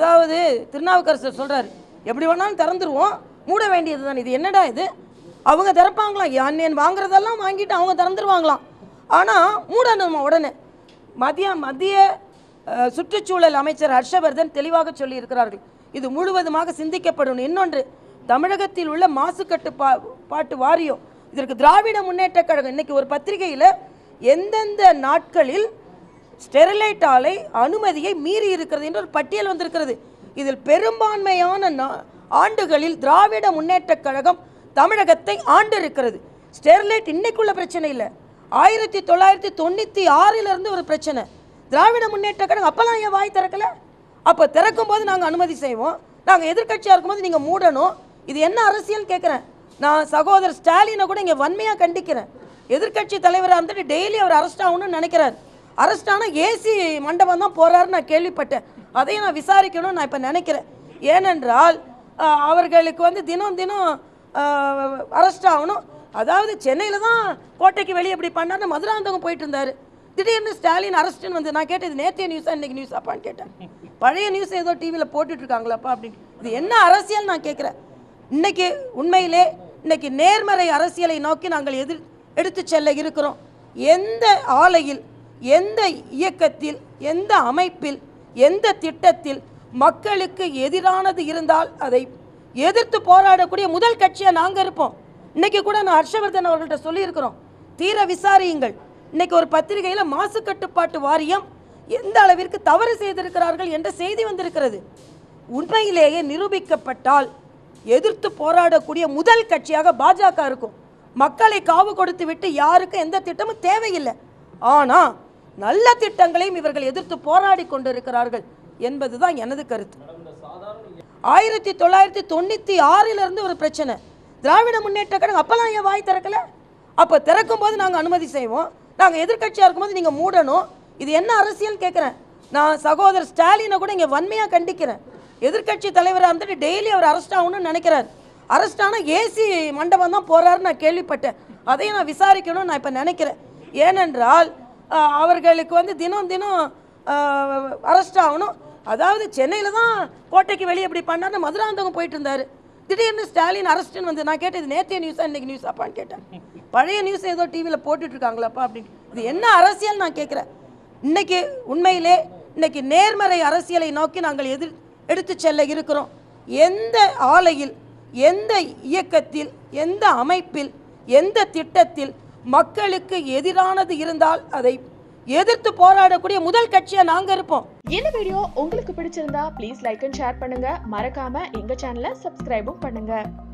அதாவது திருநாவுக்கரசர் சொல்றாரு எப்படி வேணாலும் திறந்துருவோம் மூட வேண்டியது தான் இது என்னடா இது அவங்க திறப்பாங்களாம் யான் வாங்குறதெல்லாம் வாங்கிட்டு அவங்க திறந்துருவாங்களாம் ஆனால் மூடணும் உடனே மத்திய மத்திய அஹ், சுற்றுச்சூழல் அமைச்சர் ஹர்ஷவர்தன் தெளிவாக சொல்லியிருக்கிறார்கள் இது முழுவதுமாக சிந்திக்கப்படும் இன்னொன்று தமிழகத்தில் உள்ள மாசு கட்டுப்பா பாட்டு வாரியம் இதற்கு திராவிட முன்னேற்றக் கழகம் இன்னைக்கு ஒரு பத்திரிகையில் எந்தெந்த நாட்களில் ஸ்டெரிலைட் ஆலை அனுமதியை மீறி இருக்கிறது என்று ஒரு பட்டியல் வந்திருக்கிறது இதில் பெரும்பான்மையான நா- ஆண்டுகளில் திராவிட முன்னேற்றக் கழகம் தமிழகத்தை ஆண்டு இருக்கிறது ஸ்டெர்லைட் இன்னைக்குள்ள பிரச்சனை இல்லை ஆயிரத்தி தொள்ளாயிரத்தி தொண்ணூற்றி ஆறிலிருந்து ஒரு பிரச்சனை திராவிட முன்னேற்றக் கழகம் அப்போல்லாம் ஏன் வாய் திறக்கல அப்போ திறக்கும் போது நாங்கள் அனுமதி செய்வோம் நாங்கள் எதிர்க்கட்சியாக இருக்கும்போது நீங்கள் மூடணும் இது என்ன அரசியல் கேட்குறேன் நான் சகோதரர் ஸ்டாலினை கூட இங்கே வன்மையாக கண்டிக்கிறேன் எதிர்க்கட்சி தலைவராக இருந்துட்டு டெய்லி அவர் அரெஸ்ட் ஆகணும்னு நினைக்கிறார் அரெஸ்ட் ஆனால் ஏசி மண்டபம் தான் போகிறாருன்னு நான் கேள்விப்பட்டேன் அதையும் நான் விசாரிக்கணும்னு நான் இப்போ நினைக்கிறேன் ஏனென்றால் ஆஹ், அவர்களுக்கு வந்து தினம் தினம் அரெஸ்ட் ஆகணும் அதாவது சென்னையில் தான் கோட்டைக்கு வெளியே இப்படி பண்ணார்னு மதுராந்தகம் போயிட்டு இருந்தார் திடீர்னு ஸ்டாலின் அரெஸ்ட்னு வந்து நான் கேட்டது நேற்றைய நியூஸா இன்னைக்கு நியூஸ் அப்பான்னு கேட்டேன் பழைய நியூஸ் ஏதோ டிவியில் போட்டுட்டு இருக்காங்களாப்பா அப்படின்னு இது என்ன அரசியல் நான் கேட்குறேன் இன்னைக்கு உண்மையிலே இன்னைக்கு நேர்மறை அரசியலை நோக்கி நாங்கள் எதிர் எடுத்து செல்ல இருக்கிறோம் எந்த ஆலையில் எந்த இயக்கத்தில் எந்த அமைப்பில் எந்த திட்டத்தில் மக்களுக்கு எதிரானது இருந்தால் அதை எதிர்த்து போராடக்கூடிய முதல் கட்சியாக நாங்கள் இருப்போம் இன்னைக்கு கூட நான் ஹர்ஷவர்தன் அவர்கள்ட்ட சொல்லியிருக்கிறோம் தீர விசாரியுங்கள் இன்னைக்கு ஒரு பத்திரிகையில் மாசு கட்டுப்பாட்டு வாரியம் எந்த அளவிற்கு தவறு செய்திருக்கிறார்கள் என்ற செய்தி வந்திருக்கிறது உண்மையிலேயே நிரூபிக்கப்பட்டால் எதிர்த்து போராடக்கூடிய முதல் கட்சியாக பாஜக இருக்கும் மக்களை காவு கொடுத்து விட்டு யாருக்கும் எந்த திட்டமும் தேவையில்லை ஆனால் நல்ல திட்டங்களையும் இவர்கள் எதிர்த்து போராடி கொண்டிருக்கிறார்கள் என்பதுதான் எனது கருத்து ஆயிரத்தி தொள்ளாயிரத்தி தொண்ணூற்றி ஆறிலிருந்து ஒரு பிரச்சனை திராவிட முன்னேற்ற கழகம் அப்போல்லாம் ஏன் வாய் திறக்கல அப்போ திறக்கும் போது நாங்கள் அனுமதி செய்வோம் நாங்கள் எதிர்க்கட்சியாக இருக்கும்போது நீங்கள் மூடணும் இது என்ன அரசியல் கேட்குறேன் நான் சகோதரர் ஸ்டாலினை கூட இங்கே வன்மையாக கண்டிக்கிறேன் எதிர்க்கட்சி தலைவராக இருந்துட்டு டெய்லி அவர் அரெஸ்ட் ஆகணும்னு நினைக்கிறார் அரெஸ்ட் ஆனால் ஏசி மண்டபம் தான் போகிறாருன்னு நான் கேள்விப்பட்டேன் அதையும் நான் விசாரிக்கணும்னு நான் இப்போ நினைக்கிறேன் ஏனென்றால் ஆஹ், அவர்களுக்கு வந்து தினம் தினம் அரெஸ்ட் ஆகணும் அதாவது சென்னையில் தான் கோட்டைக்கு வெளியே இப்படி பண்ணார்னு மதுராந்தகம் போயிட்டு இருந்தார் திடீர்னு ஸ்டாலின் அரெஸ்ட்னு வந்து நான் கேட்டது நேற்றைய நியூஸா இன்னைக்கு நியூஸ் அப்பான்னு கேட்டேன் பழைய நியூஸ் ஏதோ டிவியில் போட்டுட்டு இருக்காங்களாப்பா அப்படின்னு இது என்ன அரசியல் நான் கேட்குறேன் இன்னைக்கு உண்மையிலே இன்னைக்கு நேர்மறை அரசியலை நோக்கி நாங்கள் எதிர் எடுத்து செல்ல இருக்கிறோம் எந்த ஆலையில் எந்த இயக்கத்தில் எந்த அமைப்பில் எந்த திட்டத்தில் மக்களுக்கு எதிரானது இருந்தால் அதை எதிர்த்து போராடக்கூடிய முதல் கட்சியாக நாங்கள் இருப்போம் இந்த வீடியோ உங்களுக்கு பிடிச்சிருந்தா ப்ளீஸ் லைக் அண்ட் ஷேர் பண்ணுங்க மறக்காம எங்க சேனலை சப்ஸ்கிரைபும் பண்ணுங்க